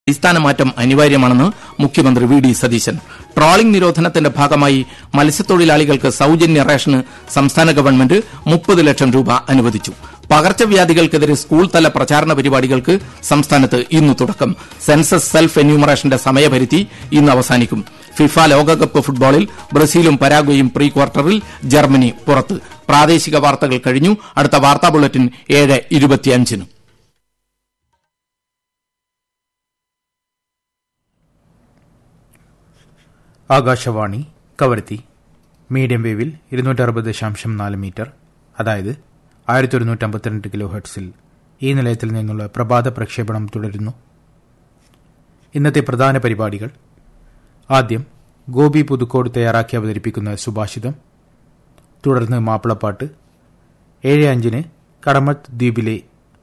അടിസ്ഥാന മാറ്റം അനിവാര്യമാണെന്ന് മുഖ്യമന്ത്രി വി ഡി സതീശൻ ട്രോളിംഗ് നിരോധനത്തിന്റെ ഭാഗമായി മത്സ്യത്തൊഴിലാളികൾക്ക് സൌജന്യ റേഷന് സംസ്ഥാന ഗവൺമെന്റ് മുപ്പത് ലക്ഷം രൂപ അനുവദിച്ചു പകർച്ചവ്യാധികൾക്കെതിരെ സ്കൂൾ തല പ്രചാരണ പരിപാടികൾക്ക് സംസ്ഥാനത്ത് ഇന്ന് തുടക്കം സെൻസസ് സെൽഫ് എന്യൂമറേഷന്റെ സമയപരിധി ഇന്ന് അവസാനിക്കും ഫിഫ ലോകകപ്പ് ഫുട്ബോളിൽ ബ്രസീലും പരാഗ്വയും പ്രീ ക്വാർട്ടറിൽ ജർമ്മനി പുറത്ത് പ്രാദേശിക വാർത്തകൾ കഴിഞ്ഞു അടുത്ത വാർത്താ ബുള്ളറ്റിൻ ഏഴ് ഇരുപത്തിയഞ്ചിന് ആകാശവാണി കവരത്തി മീഡിയം വേവിൽ ഇരുന്നൂറ്റി അറുപത് ദശാംശം നാല് മീറ്റർ അതായത് ആയിരത്തി ഒരുന്നൂറ്റി അമ്പത്തിരണ്ട് കിലോ ഹെർട്സിൽ ഈ നിലയത്തിൽ നിന്നുള്ള പ്രഭാത പ്രക്ഷേപണം തുടരുന്നു ഇന്നത്തെ പ്രധാന പരിപാടികൾ ആദ്യം ഗോപി പുതുക്കോട് തയ്യാറാക്കി അവതരിപ്പിക്കുന്ന സുഭാഷിതം തുടർന്ന് മാപ്പിളപ്പാട്ട് ഏഴ് അഞ്ചിന് കടമത്ത് ദ്വീപിലെ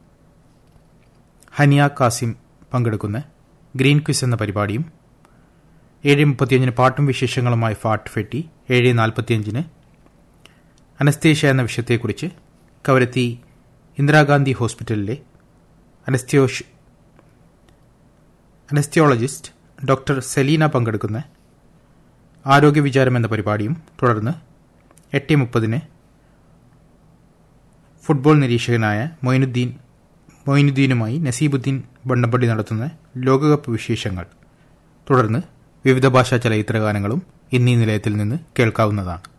ഹനിയ കാസിം പങ്കെടുക്കുന്ന ഗ്രീൻ ക്വിസ് എന്ന പരിപാടിയും ഏഴ് മുപ്പത്തിയഞ്ചിന് പാട്ടും വിശേഷങ്ങളുമായി ഫാട്ട് ഫെട്ടി ഏഴ് നാൽപ്പത്തിയഞ്ചിന് അനസ്തേഷ്യ എന്ന വിഷയത്തെക്കുറിച്ച് കവരത്തി ഇന്ദിരാഗാന്ധി ഹോസ്പിറ്റലിലെ അനസ്തിയോഷ് അനസ്തിയോളജിസ്റ്റ് ഡോക്ടർ സെലീന പങ്കെടുക്കുന്ന ആരോഗ്യ വിചാരം എന്ന പരിപാടിയും തുടർന്ന് എട്ട് മുപ്പതിന് ഫുട്ബോൾ നിരീക്ഷകനായ മൊയിനുദ്ദീൻ മൊയിനുദ്ദീനുമായി നസീബുദ്ദീൻ ബണ്ണപ്പള്ളി നടത്തുന്ന ലോകകപ്പ് വിശേഷങ്ങൾ തുടർന്ന് വിവിധ ഭാഷാ ചലച്ചിത്രഗാനങ്ങളും ഇന്നീ നിലയത്തിൽ നിന്ന് കേൾക്കാവുന്നതാണ്